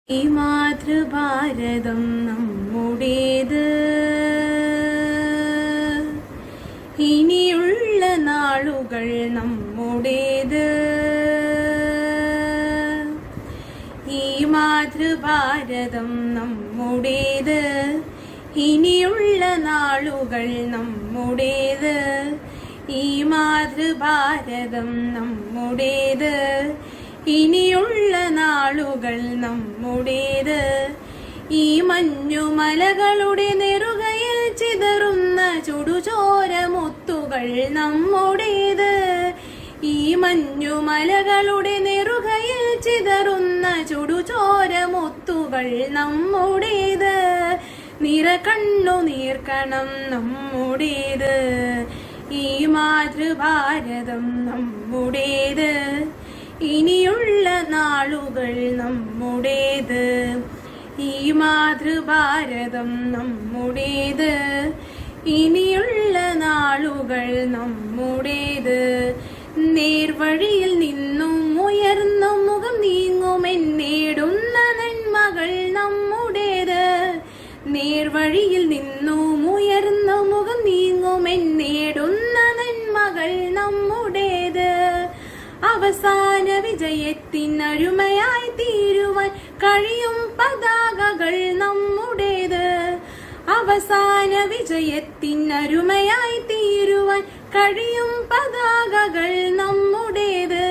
ഈ മാതൃഭാരതം നമ്മുടേത് ഇനിയുള്ള നാളുകൾ നമ്മുടേത് ഈ മാതൃഭാരതം നമ്മുടേത് ഇനിയുള്ള നാളുകൾ നമ്മുടേത് ഈ മാതൃഭാരതം നമ്മുടേത് ഇനിയുള്ള നാളുകൾ നമ്മുടേത് ഈ മഞ്ഞുമലകളുടെ നെറുകയിൽ ചിതറുന്ന ചുടുചോര മുത്തുകൾ നമ്മുടേത് ഈ മഞ്ഞുമലകളുടെ നെറുകയിൽ ചിതറുന്ന ചുടുചോര മുത്തുകൾ നമ്മുടേത് നിറകണ്ണു നീർക്കണം നമ്മുടേത് ഈ മാതൃഭാരതം നമ്മുടേത് ഇനിയുള്ള നാളുകൾ നമ്മുടേത് ഈ മാതൃഭാരതം നമ്മുടേത് ഇനിയുള്ള നാളുകൾ നമ്മുടേത് നേർവഴിയിൽ നിന്നും ഉയർന്ന മുഖം നീങ്ങുമെന്നേടുന്ന നന്മകൾ നമ്മുടേത് നേർവഴിയിൽ നിന്നും ഉയർന്ന മുഖം നീങ്ങുമെന്നേടുന്ന നന്മകൾ നമ്മുടേത് അവസാന വിജയത്തിനരുമയായി തീരുവാൻ കഴിയും പതാകകൾ നമ്മുടേത് അവസാന വിജയത്തിനരുമയായി തീരുവാൻ കഴിയും പതാകകൾ നമ്മുടേത്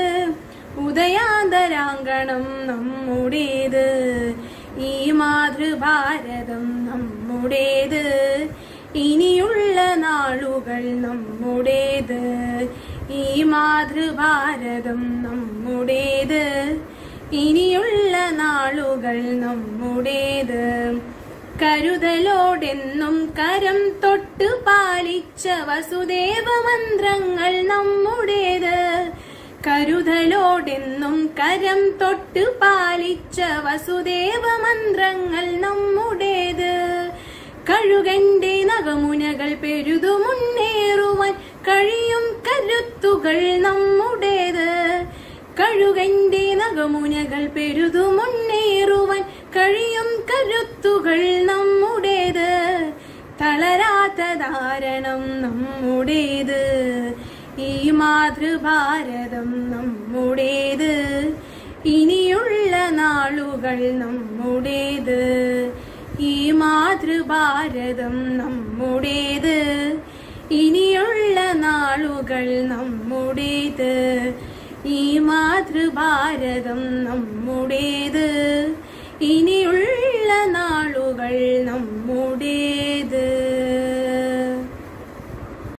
ഉദയാന്തരാങ്കണം നമ്മുടേത് ഈ മാതൃഭാരതം നമ്മുടേത് ഇനിയുള്ള നാളുകൾ നമ്മുടേത് ഈ മാതൃഭാരതം നമ്മുടേത് ഇനിയുള്ള നാളുകൾ നമ്മുടേത് കരുതലോടെന്നും കരം തൊട്ട് പാലിച്ച വസുദേവ മന്ത്രങ്ങൾ നമ്മുടേത് കരുതലോടെന്നും കരം തൊട്ട് പാലിച്ച വസുദേവ മന്ത്രങ്ങൾ നമ്മുടേത് കഴുകന്റെ നഖമുനകൾ പെരുതു മുന്നേറുവാൻ കഴിയും കരുത്തുകൾ നമ്മുടേത് കഴുകന്റെ നഖമുനകൾ പെരുതു മുന്നേറുവാൻ കഴിയും കരുത്തുകൾ നമ്മുടേത് തളരാത്ത ധാരണം നമ്മുടേത് ഈ മാതൃഭാരതം നമ്മുടേത് ഇനിയുള്ള നാളുകൾ നമ്മുടേത് ഈ മാതൃഭാരതം നമ്മുടേത് ഇനിയുള്ള നാളുകൾ നമ്മുടേത് ഈ മാതൃഭാരതം നമ്മുടേത് ഇനിയുള്ള